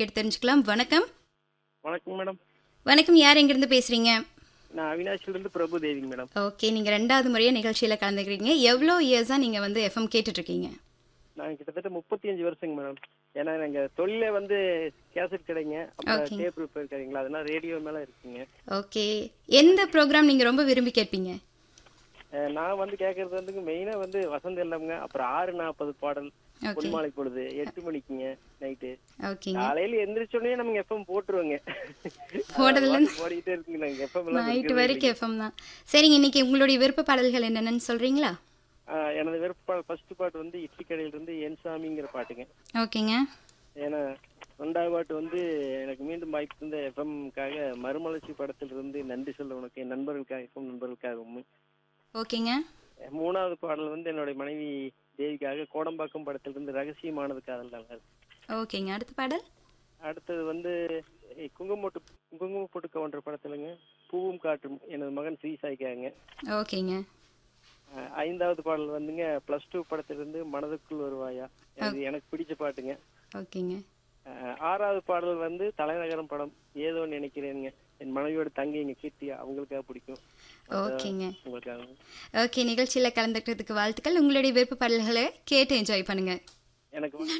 கேட்டு தெரிஞ்சுக்கலாம் வணக்கம் வணக்கம் மேடம் வணக்கம் யார் எங்கிருந்து பேசுறீங்க நான் அவினாஷில இருந்து பிரபு தேவிங்க மேடம் ஓகே நீங்க ரெண்டாவது முறையா நிகழ்ச்சியில கலந்துக்கிறீங்க எவ்வளோ இயர்ஸா நீங்க வந்து எஃப்எம் கேட்டுட்டு இருக்கீங்க நான் கிட்டத்தட்ட முப்பத்தி அஞ்சு வருஷங்க மேடம் ஏன்னா எங்க தொழிலே வந்து கேசட் கடைங்க அப்புறம் Okay. டேப் ரிப்பேர் கடைங்களா அதெல்லாம் ரேடியோ மேல இருக்குங்க ஓகே எந்த ப்ரோக்ராம் நீங்க ரொம்ப விரும்பி கேட்பீங்க அஹ் நான் வந்து கேட்கறது வந்து மெயினா வந்து வசந்த இல்லம்ங்க அப்புறம் ஆறு நாற்பது பாடல் ஓகே பொன்மாலை பொழுது எட்டு மணிக்குங்க நைட்டு ஓகேங்க காலையில எந்திரிச்சோடனே நமக்கு எஃப்எம் போட்டுருவோங்க போடுறதுல பாட்டு பாடிக்கிட்டே இருக்குங்க நாங்க எஃப்எம் எல்லாம் நைட்டு இருக்கிறதே வரைக்கும் எஃப்எம் தான் சரிங்க இன்னைக்கு உங்களுடைய விருப்ப பாடல்கள் என்னென்னு சொல்றீங்களா ஆஹ் எனது விருப்ப ஃபர்ஸ்ட் பாட்டு வந்து இட்லி கடையில இருந்து என் சாமிங்கிற பாட்டுங்க ஓகேங்க ஏன்னா ரெண்டாவது பாட்டு வந்து எனக்கு மீண்டும் வாய்ப்பு தந்த எஃப்எம்காக மறுமலர்ச்சி படத்தில் இருந்து நன்றி சொல்ல உனக்கு என் நண்பர்களுக்காக எஃப்எம் நண்பர்களுக்காகவும் ஓகேங்க மூணாவது பாடல் வந்து என்னுடைய மனைவி தேவிக்காக கோடம்பாக்கம் படத்திலிருந்து ரகசியமானது காதல் நல்லா ஓகேங்க அடுத்த பாடல் அடுத்தது வந்து எ, குங்குமப்பொட்டு குங்குமப்பொட்டு கவுன்ற படத்துலங்க பூவும் காற்றும் எனது மகன் ஸ்ரீசாய்க்காங்க ஓகேங்க அஹ், ஐந்தாவது பாடல் வந்துங்க பிளஸ் டூ படத்திலிருந்து மனதுக்குள் வருவாயா அது எனக்கு பிடிச்ச பாட்டுங்க ஓகேங்க அஹ், ஆறாவது பாடல் வந்து தலைநகரம் படம் ஏதோ நினைக்கிறேனுங்க என் மனைவியோட தங்கைங்க கீர்த்தியா அவங்களுக்காக பிடிக்கும் ஓகேங்க உங்களுக்காக ஓகே நிகழ்ச்சியில் கலந்துக்கிறதுக்கு வாழ்த்துக்கள் உங்களுடைய விருப்ப பாடல்களை கேட்டு என்ஜாய் பண்ணுங்க எனக்கு வந்து